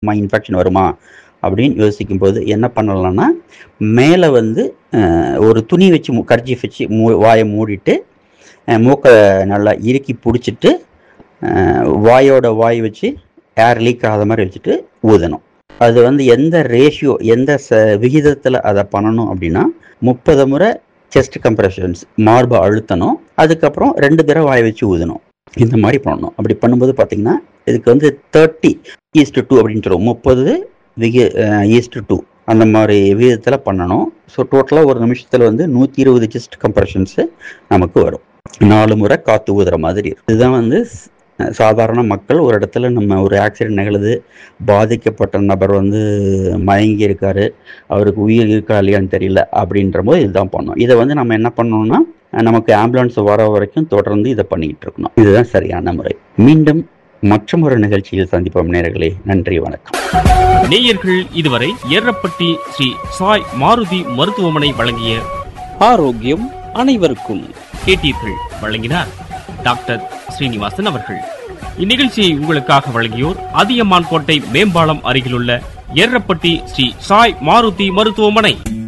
இருக்குமா இன்ஃபெக்ஷன் வருமா அப்படின்னு யோசிக்கும் போது என்ன பண்ணலாம்னா மேலே வந்து அஹ், ஒரு துணி வச்சு கர்ச்சி வச்சு மூ வாயை மூடிட்டு அஹ், மூக்கை நல்லா இறுக்கி பிடிச்சிட்டு அஹ், வாயோட வாய் வச்சு ஏர் லீக் ஆகாத மாதிரி வச்சுட்டு ஊதணும் அது வந்து எந்த ரேஷியோ எந்த ச விகிதத்தில் அதை பண்ணணும் அப்படின்னா முப்பது முறை செஸ்ட் கம்ப்ரெஷன்ஸ் மார்பை அழுத்தணும் அதுக்கப்புறம் ரெண்டு தடவை வாய் வச்சு ஊதணும் இந்த மாதிரி பண்ணணும் அப்படி பண்ணும்போது பார்த்தீங்கன்னா இதுக்கு வந்து தேர்ட்டி ஈஸ்ட் டூ அப்படின்னு சொல்லுவோம் முப்பது விகி ஈஸ்ட் டூ அந்த மாதிரி விகிதத்தில் பண்ணணும் ஸோ டோட்டலாக ஒரு நிமிஷத்தில் வந்து நூற்றி இருபது செஸ்ட் கம்ப்ரெஷன்ஸு நமக்கு வரும் நாலு முறை காற்று ஊதுற மாதிரி இருக்கும். இதுதான் வந்து ஸ்- சாதாரண மக்கள் ஒரு இடத்துல நம்ம ஒரு ஆக்சிடென்ட் நிகழுது பாதிக்கப்பட்ட நபர் வந்து மயங்கி இருக்காரு அவருக்கு உயிர் இருக்கா இல்லையான்னு தெரியல அப்படின்ற போது இதுதான் பண்ணணும் இதை வந்து நம்ம என்ன பண்ணணும்னா நமக்கு ஆம்புலன்ஸ் வர வரைக்கும் தொடர்ந்து இதை பண்ணிக்கிட்டு இருக்கணும் இதுதான் சரியான முறை மீண்டும் மற்றொரு நிகழ்ச்சியில் சந்திப்போம் நேர்களே நன்றி வணக்கம் நேயர்கள் இதுவரை ஏரப்பட்டி ஸ்ரீ சாய் மாருதி மருத்துவமனை வழங்கிய ஆரோக்கியம் அனைவருக்கும் கேட்டீர்கள் வழங்கினார் டாக்டர் ஸ்ரீனிவாசன் அவர்கள் இந்நிகழ்ச்சியை உங்களுக்காக வழங்கியோர் அதியமான் கோட்டை மேம்பாலம் அருகிலுள்ள ஏரப்பட்டி ஸ்ரீ சாய் மாருதி மருத்துவமனை